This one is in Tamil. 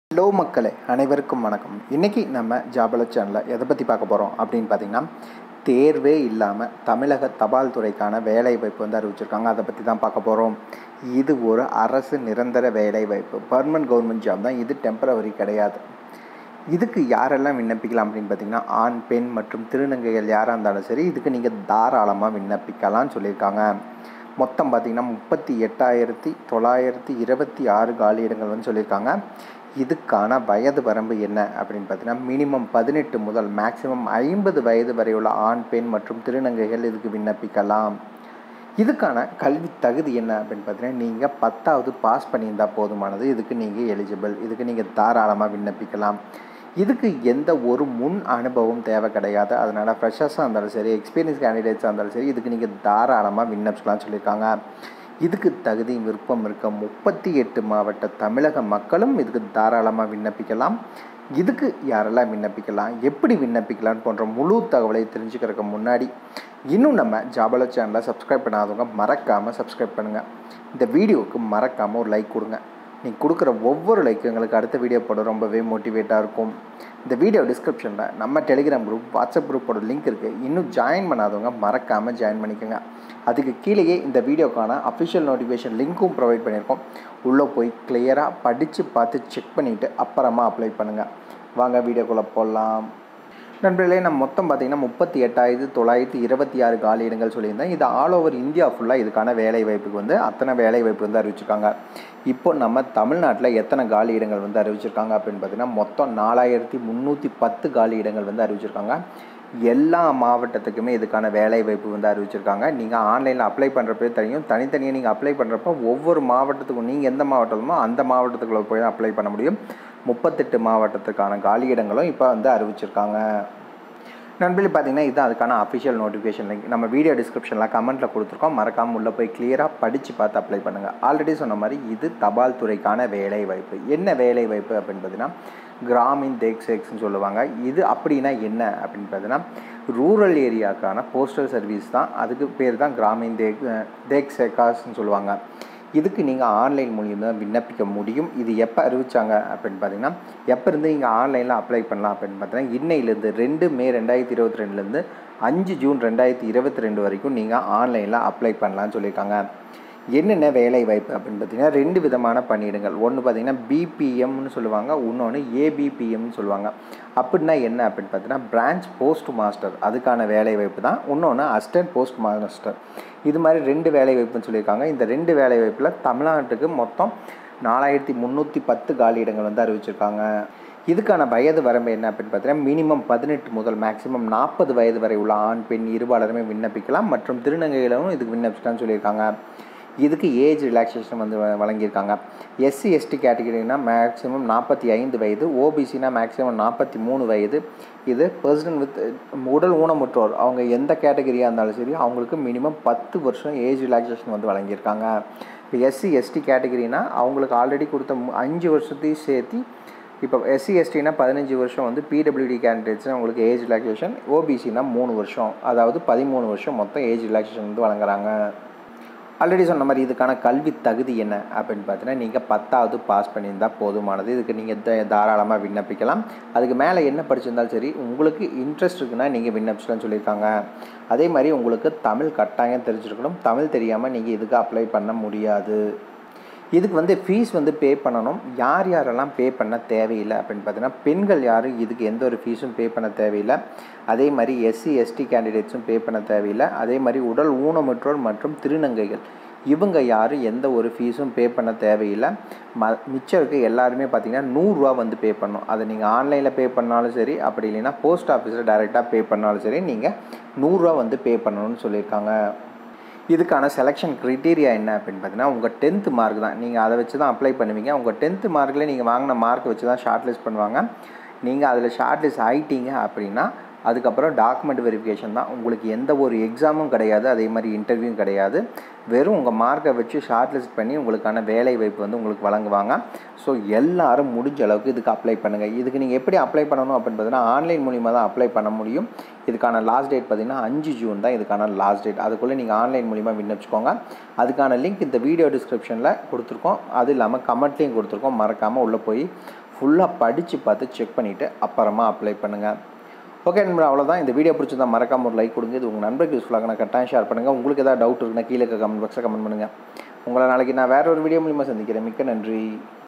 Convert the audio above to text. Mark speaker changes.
Speaker 1: ஹலோ மக்களே அனைவருக்கும் வணக்கம் இன்றைக்கி நம்ம ஜாபல சேனலில் எதை பற்றி பார்க்க போகிறோம் அப்படின்னு பார்த்தீங்கன்னா தேர்வே இல்லாமல் தமிழக தபால் துறைக்கான வேலை வாய்ப்பு வந்து அறிவிச்சிருக்காங்க அதை பற்றி தான் பார்க்க போகிறோம் இது ஒரு அரசு நிரந்தர வேலை வாய்ப்பு பர்மனன்ட் கவர்மெண்ட் ஜாப் தான் இது டெம்பரவரி கிடையாது இதுக்கு யாரெல்லாம் விண்ணப்பிக்கலாம் அப்படின்னு பார்த்தீங்கன்னா ஆண் பெண் மற்றும் திருநங்கைகள் யாராக இருந்தாலும் சரி இதுக்கு நீங்கள் தாராளமாக விண்ணப்பிக்கலாம்னு சொல்லியிருக்காங்க மொத்தம் பார்த்திங்கன்னா முப்பத்தி எட்டாயிரத்தி தொள்ளாயிரத்தி இருபத்தி ஆறு காலி இடங்கள் வந்து சொல்லியிருக்காங்க இதுக்கான வயது வரம்பு என்ன அப்படின்னு பார்த்தீங்கன்னா மினிமம் பதினெட்டு முதல் மேக்ஸிமம் ஐம்பது வயது வரை உள்ள ஆண் பெண் மற்றும் திருநங்கைகள் இதுக்கு விண்ணப்பிக்கலாம் இதுக்கான கல்வி தகுதி என்ன அப்படின்னு பார்த்தீங்கன்னா நீங்கள் பத்தாவது பாஸ் பண்ணியிருந்தால் போதுமானது இதுக்கு நீங்கள் எலிஜிபிள் இதுக்கு நீங்கள் தாராளமாக விண்ணப்பிக்கலாம் இதுக்கு எந்த ஒரு முன் அனுபவம் தேவை கிடையாது அதனால் ஃப்ரெஷர்ஸாக இருந்தாலும் சரி எக்ஸ்பீரியன்ஸ் கேண்டிடேட்ஸாக இருந்தாலும் சரி இதுக்கு நீங்கள் தாராளமாக விண்ணப்பிக்கலாம்னு சொல்லியிருக்காங்க இதுக்கு தகுதி விருப்பம் இருக்க முப்பத்தி எட்டு மாவட்ட தமிழக மக்களும் இதுக்கு தாராளமாக விண்ணப்பிக்கலாம் இதுக்கு யாரெல்லாம் விண்ணப்பிக்கலாம் எப்படி விண்ணப்பிக்கலாம் போன்ற முழு தகவலை தெரிஞ்சுக்கிறதுக்கு முன்னாடி இன்னும் நம்ம ஜாபல சேனலை சப்ஸ்கிரைப் பண்ணாதவங்க மறக்காமல் சப்ஸ்கிரைப் பண்ணுங்கள் இந்த வீடியோவுக்கு மறக்காமல் ஒரு லைக் கொடுங்க நீங்கள் கொடுக்குற ஒவ்வொரு லைக் எங்களுக்கு அடுத்த வீடியோ போட ரொம்பவே மோட்டிவேட்டாக இருக்கும் இந்த வீடியோ டிஸ்கிரிப்ஷனில் நம்ம டெலிகிராம் குரூப் வாட்ஸ்அப் குரூப்போட லிங்க் இருக்குது இன்னும் ஜாயின் பண்ணாதவங்க மறக்காமல் ஜாயின் பண்ணிக்கோங்க அதுக்கு கீழேயே இந்த வீடியோக்கான அஃபிஷியல் நோட்டிஃபிகேஷன் லிங்க்கும் ப்ரொவைட் பண்ணியிருக்கோம் உள்ளே போய் கிளியராக படித்து பார்த்து செக் பண்ணிவிட்டு அப்புறமா அப்ளை பண்ணுங்கள் வாங்க வீடியோக்குள்ளே போடலாம் நண்பர்களே நம்ம மொத்தம் பார்த்திங்கன்னா முப்பத்தி எட்டாயிரத்து தொள்ளாயிரத்தி இருபத்தி ஆறு காலி இடங்கள் சொல்லியிருந்தேன் இது ஆல் ஓவர் இந்தியா ஃபுல்லாக இதுக்கான வேலை வாய்ப்புக்கு வந்து அத்தனை வேலை வாய்ப்பு வந்து அறிவிச்சிருக்காங்க இப்போ நம்ம தமிழ்நாட்டில் எத்தனை காலி இடங்கள் வந்து அறிவிச்சிருக்காங்க அப்படின்னு பார்த்தீங்கன்னா மொத்தம் நாலாயிரத்தி முந்நூற்றி பத்து காலி இடங்கள் வந்து அறிவிச்சிருக்காங்க எல்லா மாவட்டத்துக்குமே இதுக்கான வேலை வாய்ப்பு வந்து அறிவிச்சிருக்காங்க நீங்கள் ஆன்லைனில் அப்ளை பண்ணுறப்பே தெரியும் தனித்தனியாக நீங்கள் அப்ளை பண்ணுறப்ப ஒவ்வொரு மாவட்டத்துக்கும் நீங்கள் எந்த மாவட்டமோ அந்த மாவட்டத்துக்குள்ள போய் தான் அப்ளை பண்ண முடியும் முப்பத்தெட்டு மாவட்டத்துக்கான காலி இடங்களும் இப்போ வந்து அறிவிச்சிருக்காங்க நண்பர்களே பார்த்தீங்கன்னா இதுதான் அதுக்கான அஃபிஷியல் நோட்டிஃபிகேஷன் லிங்க் நம்ம வீடியோ டிஸ்கிரிப்ஷனில் கமெண்ட்டில் கொடுத்துருக்கோம் மறக்காமல் உள்ளே போய் கிளியராக படித்து பார்த்து அப்ளை பண்ணுங்கள் ஆல்ரெடி சொன்ன மாதிரி இது தபால் துறைக்கான வேலை வாய்ப்பு என்ன வேலை வாய்ப்பு அப்படின்னு பார்த்தீங்கன்னா கிராமின் தேக் சேக்ஸ்னு சொல்லுவாங்க இது அப்படின்னா என்ன அப்படின்னு பார்த்தீங்கன்னா ரூரல் ஏரியாவுக்கான போஸ்டல் சர்வீஸ் தான் அதுக்கு பேர் தான் கிராமின் தேக் தேக் சேக்காஸ்ன்னு சொல்லுவாங்க இதுக்கு நீங்கள் ஆன்லைன் மூலியமாக விண்ணப்பிக்க முடியும் இது எப்போ அறிவிச்சாங்க அப்படின்னு பார்த்தீங்கன்னா எப்போ இருந்து நீங்கள் ஆன்லைனில் அப்ளை பண்ணலாம் அப்படின்னு பார்த்தீங்கன்னா இன்னையிலேருந்து ரெண்டு மே ரெண்டாயிரத்தி இருபத்தி ரெண்டுலேருந்து அஞ்சு ஜூன் ரெண்டாயிரத்தி இருபத்தி ரெண்டு வரைக்கும் நீங்கள் ஆன்லைனில் அப்ளை பண்ணலான்னு சொல்லியிருக்காங்க என்னென்ன வேலை வாய்ப்பு அப்படின்னு பார்த்தீங்கன்னா ரெண்டு விதமான பணியிடங்கள் ஒன்று பார்த்தீங்கன்னா பிபிஎம்னு சொல்லுவாங்க இன்னொன்று ஏபிபிஎம்னு சொல்லுவாங்க அப்படின்னா என்ன அப்படின்னு பார்த்தீங்கன்னா பிரான்ச் போஸ்ட் மாஸ்டர் அதுக்கான வேலை வாய்ப்பு தான் இன்னொன்று அசிஸ்டன்ட் போஸ்ட் மாஸ்டர் இது மாதிரி ரெண்டு வேலை வாய்ப்புன்னு சொல்லியிருக்காங்க இந்த ரெண்டு வேலை வாய்ப்பில் தமிழ்நாட்டுக்கு மொத்தம் நாலாயிரத்தி முந்நூற்றி பத்து காலி இடங்கள் வந்து அறிவிச்சிருக்காங்க இதுக்கான வயது வரம்பு என்ன அப்படின்னு பார்த்தீங்கன்னா மினிமம் பதினெட்டு முதல் மேக்ஸிமம் நாற்பது வயது வரை உள்ள ஆண் பெண் இருபாலருமே விண்ணப்பிக்கலாம் மற்றும் திருநங்கைகளும் இதுக்கு விண்ணப்பிக்கலாம்னு சொல்லியிருக்காங்க இதுக்கு ஏஜ் ரிலாக்ஸேஷன் வந்து வழங்கியிருக்காங்க எஸ்சி எஸ்டி கேட்டகரினா மேக்ஸிமம் நாற்பத்தி ஐந்து வயது ஓபிசினா மேக்ஸிமம் நாற்பத்தி மூணு வயது இது பர்சன் வித் உடல் ஊனமுற்றோர் அவங்க எந்த கேட்டகரியாக இருந்தாலும் சரி அவங்களுக்கு மினிமம் பத்து வருஷம் ஏஜ் ரிலாக்ஸேஷன் வந்து வழங்கியிருக்காங்க இப்போ எஸ்சி எஸ்டி கேட்டகரினா அவங்களுக்கு ஆல்ரெடி கொடுத்த அஞ்சு வருஷத்தையும் சேர்த்து இப்போ எஸ்சி எஸ்டினா பதினஞ்சு வருஷம் வந்து பிடபிள்யூடி கேண்டிடேட்ஸ் அவங்களுக்கு ஏஜ் ரிலாக்ஸேஷன் ஓபிசினா மூணு வருஷம் அதாவது பதிமூணு வருஷம் மொத்தம் ஏஜ் ரிலாக்ஸேஷன் வந்து வழங்குறாங்க ஆல்ரெடி சொன்ன மாதிரி இதுக்கான கல்வி தகுதி என்ன அப்படின்னு பார்த்தீங்கன்னா நீங்கள் பத்தாவது பாஸ் பண்ணியிருந்தால் போதுமானது இதுக்கு நீங்கள் தாராளமாக விண்ணப்பிக்கலாம் அதுக்கு மேலே என்ன படிச்சிருந்தாலும் சரி உங்களுக்கு இன்ட்ரெஸ்ட் இருக்குன்னா நீங்கள் விண்ணப்பிச்சலாம்னு சொல்லியிருக்காங்க அதே மாதிரி உங்களுக்கு தமிழ் கட்டாயம் தெரிஞ்சிருக்கணும் தமிழ் தெரியாமல் நீங்கள் இதுக்கு அப்ளை பண்ண முடியாது இதுக்கு வந்து ஃபீஸ் வந்து பே பண்ணணும் யார் யாரெல்லாம் பே பண்ண தேவையில்லை அப்படின்னு பார்த்தீங்கன்னா பெண்கள் யாரும் இதுக்கு எந்த ஒரு ஃபீஸும் பே பண்ண தேவையில்லை அதே மாதிரி எஸ்சி எஸ்டி கேண்டிடேட்ஸும் பே பண்ண தேவையில்லை அதே மாதிரி உடல் ஊனமுற்றோர் மற்றும் திருநங்கைகள் இவங்க யாரும் எந்த ஒரு ஃபீஸும் பே பண்ண தேவையில்லை ம மிச்சம் இருக்க எல்லாருமே பார்த்தீங்கன்னா நூறுரூவா வந்து பே பண்ணணும் அதை நீங்கள் ஆன்லைனில் பே பண்ணாலும் சரி அப்படி இல்லைன்னா போஸ்ட் ஆஃபீஸில் டைரெக்டாக பே பண்ணாலும் சரி நீங்கள் நூறுரூவா வந்து பே பண்ணணும்னு சொல்லியிருக்காங்க இதுக்கான செலெக்ஷன் க்ரைட்டீரியா என்ன அப்படின்னு பார்த்தீங்கன்னா உங்கள் டென்த்து மார்க் தான் நீங்கள் அதை வச்சு தான் அப்ளை பண்ணுவீங்க உங்கள் டென்த்து மார்க்கில் நீங்கள் வாங்கின மார்க் வச்சு தான் ஷார்ட் லிஸ்ட் பண்ணுவாங்க நீங்கள் அதில் ஷார்ட் லிஸ்ட் ஆகிட்டீங்க அப்படின்னா அதுக்கப்புறம் டாக்குமெண்ட் வெரிஃபிகேஷன் தான் உங்களுக்கு எந்த ஒரு எக்ஸாமும் கிடையாது அதே மாதிரி இன்டர்வியூவும் கிடையாது வெறும் உங்கள் மார்க்கை வச்சு ஷார்ட் லிஸ்ட் பண்ணி உங்களுக்கான வேலை வாய்ப்பு வந்து உங்களுக்கு வழங்குவாங்க ஸோ எல்லாரும் முடிஞ்ச அளவுக்கு இதுக்கு அப்ளை பண்ணுங்கள் இதுக்கு நீங்கள் எப்படி அப்ளை பண்ணணும் அப்படின்னு பார்த்தீங்கன்னா ஆன்லைன் மூலிமா தான் அப்ளை பண்ண முடியும் இதுக்கான லாஸ்ட் டேட் பார்த்தீங்கன்னா அஞ்சு ஜூன் தான் இதுக்கான லாஸ்ட் டேட் அதுக்குள்ளே நீங்கள் ஆன்லைன் மூலிமா விண்ணப்பிச்சுக்கோங்க அதுக்கான லிங்க் இந்த வீடியோ டிஸ்கிரிப்ஷனில் கொடுத்துருக்கோம் அது இல்லாமல் கமெண்ட்லேயும் கொடுத்துருக்கோம் மறக்காமல் உள்ளே போய் ஃபுல்லாக படித்து பார்த்து செக் பண்ணிவிட்டு அப்புறமா அப்ளை பண்ணுங்கள் ஓகே நண்பர் அவ்வளோதான் இந்த வீடியோ பிடிச்சிருந்தா மறக்காம ஒரு லைக் கொடுங்க இது உங்கள் நண்பருக்கு யூஸ்ஃபுல்லாக நான் கட்டாயம் ஷேர் பண்ணுங்கள் உங்களுக்கு ஏதாவது டவுட் இருக்குன்னா கீழே கமெண்ட் பாக்ஸில் கமெண்ட் பண்ணுங்கள் உங்களை நாளைக்கு நான் வேறு ஒரு வீடியோ மூலிமா சந்திக்கிறேன் மிக்க நன்றி